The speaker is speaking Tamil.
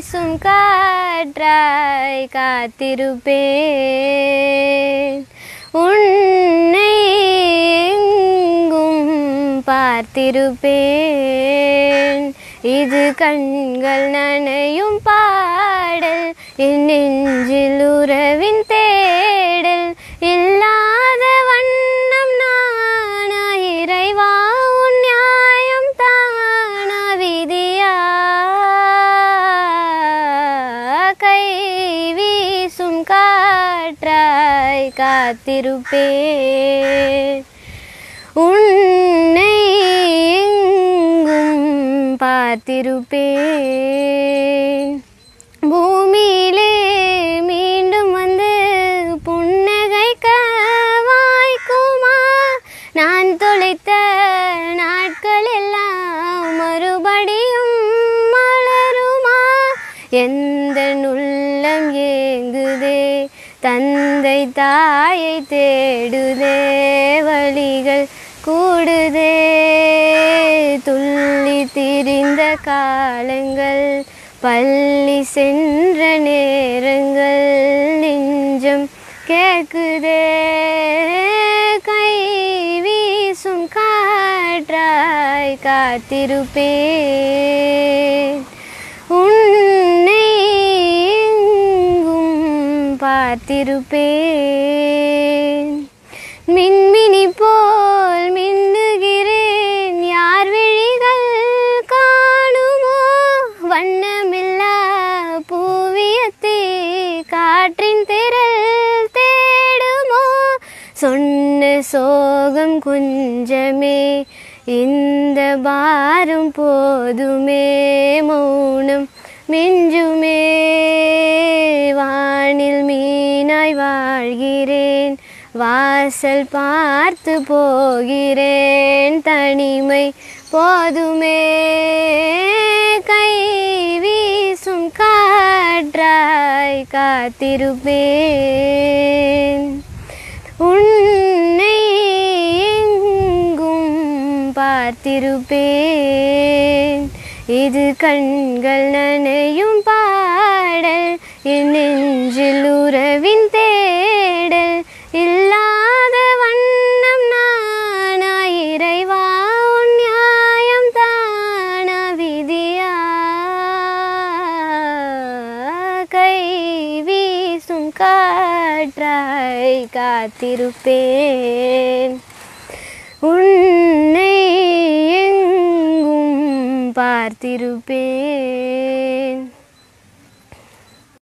வீசும் காற்றாய் காத்திருப்பேன் உன்னை எங்கும் பார்த்திருப்பேன் இது கண்கள் நனையும் பாடல் என் நெஞ்சில் உறவின் தேடல் இல்லாத வண்ணம் நானா இறைவா உன் நியாயம் தானா விதியா கை வீசும் காற்றாய் காத்திருப்பேன் உன்னை எங்கும் பார்த்திருப்பேன் பூமியிலே மீண்டும் வந்து புன்னகைக்க வாய்க்குமா நான் தொலைத்த நாட்கள் எல்லாம் மறுபடியும் மலருமா எந்த உள்ளம் ஏங்குதே தந்தை தாயை தேடுதே வழிகள் கூடுதே துள்ளி திரிந்த காலங்கள் பள்ளி சென்ற நேரங்கள் நெஞ்சம் கேட்குதே கை வீசும் காற்றாய் காத்திருப்பேன் உன்னை எங்கும் பார்த்திருப்பேன் மின்மினி போல் மின்னுகிறேன் யார் விழிகள் காணுமோ வண்ணமில்லா பூவியத்தை காற்றின் திரள் தேடுமோ சொன்ன சோகம் கொஞ்சமே இந்த பாரம் போதுமே மௌனம் மிஞ்சுமே வானில் மீனாய் வாழ்கிறேன் வாசல் பார்த்து போகிறேன் தனிமை போதுமே கை வீசும் காற்றாய் காத்திருப்பேன் உன்னை எங்கும் பார்த்திருப்பேன் இது கண்கள் நனையும் பாடல் என் நெஞ்சில் உறவின் தேடல் இல்லாத வண்ணம் நானா இறைவா உன் நியாயம் தானா விதியா கை வீசும் காற்றாய் காத்திருப்பேன் உன்னை எங்கும் பார்த்திருப்பேன்